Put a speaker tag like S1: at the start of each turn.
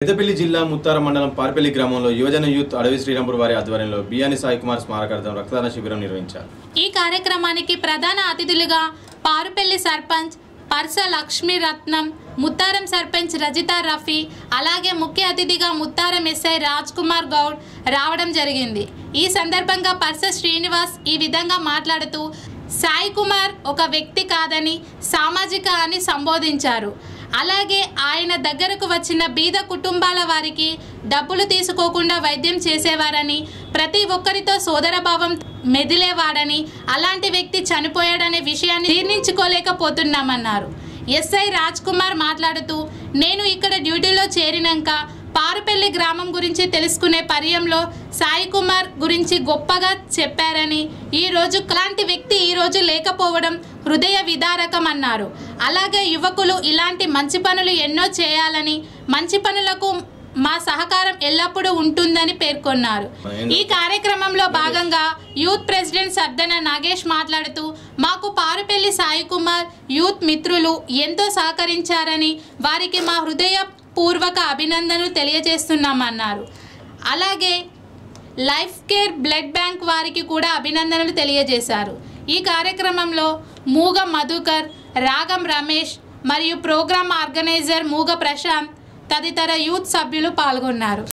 S1: పెద్దపల్లి జిల్లా ముత్తార మండలం పార్పల్లి గ్రామంలో యువజన యూత్ అడవి శ్రీరాంపూర్ వారి ఆధ్వర్యంలో బియాని సాయి కుమార్ స్మారకార్థం రక్తదాన శిబిరం నిర్వహించారు
S2: ఈ కార్యక్రమానికి ప్రధాన అతిథులుగా పారుపల్లి సర్పంచ్ పర్స లక్ష్మీ రత్నం ముత్తారం సర్పంచ్ రజితా రఫీ అలాగే ముఖ్య అతిథిగా ముత్తారం ఎస్ఐ రాజ్ కుమార్ గౌడ్ రావడం జరిగింది ఈ సందర్భంగా పర్స శ్రీనివాస్ ఈ విధంగా మాట్లాడుతూ సాయి కుమార్ ఒక వ్యక్తి కాదని సామాజిక అని సంబోధించారు అలాగే ఆయన దగ్గరకు వచ్చిన బీద కుటుంబాల వారికి డబ్బులు తీసుకోకుండా వైద్యం చేసేవారని ప్రతి ఒక్కరితో సోదరభావం మెదిలేవాడని అలాంటి వ్యక్తి చనిపోయాడనే విషయాన్ని జీర్ణించుకోలేకపోతున్నామన్నారు ఎస్ఐ రాజ్ కుమార్ మాట్లాడుతూ నేను ఇక్కడ డ్యూటీలో చేరినాక పారుపల్లి గ్రామం గురించి తెలుసుకునే పర్యంలో సాయి కుమార్ గురించి గొప్పగా చెప్పారని ఈ రోజు అలాంటి వ్యక్తి ఈ రోజు లేకపోవడం హృదయ విదారకం అన్నారు అలాగే యువకులు ఇలాంటి మంచి పనులు ఎన్నో చేయాలని మంచి పనులకు మా సహకారం ఎల్లప్పుడూ ఉంటుందని పేర్కొన్నారు ఈ కార్యక్రమంలో భాగంగా యూత్ ప్రెసిడెంట్ సర్దన నాగేష్ మాట్లాడుతూ మాకు పారుపల్లి సాయి కుమార్ యూత్ మిత్రులు ఎంతో సహకరించారని వారికి మా హృదయపూర్వక అభినందనలు తెలియజేస్తున్నామన్నారు అలాగే లైఫ్ కేర్ బ్లడ్ బ్యాంక్ వారికి కూడా అభినందనలు తెలియజేశారు ఈ కార్యక్రమంలో మూగ మధుకర్ రాగం రమేష్ మరియు ప్రోగ్రామ్ ఆర్గనైజర్ మూగ ప్రశాంత్ తదితర యూత్ సభ్యులు పాల్గొన్నారు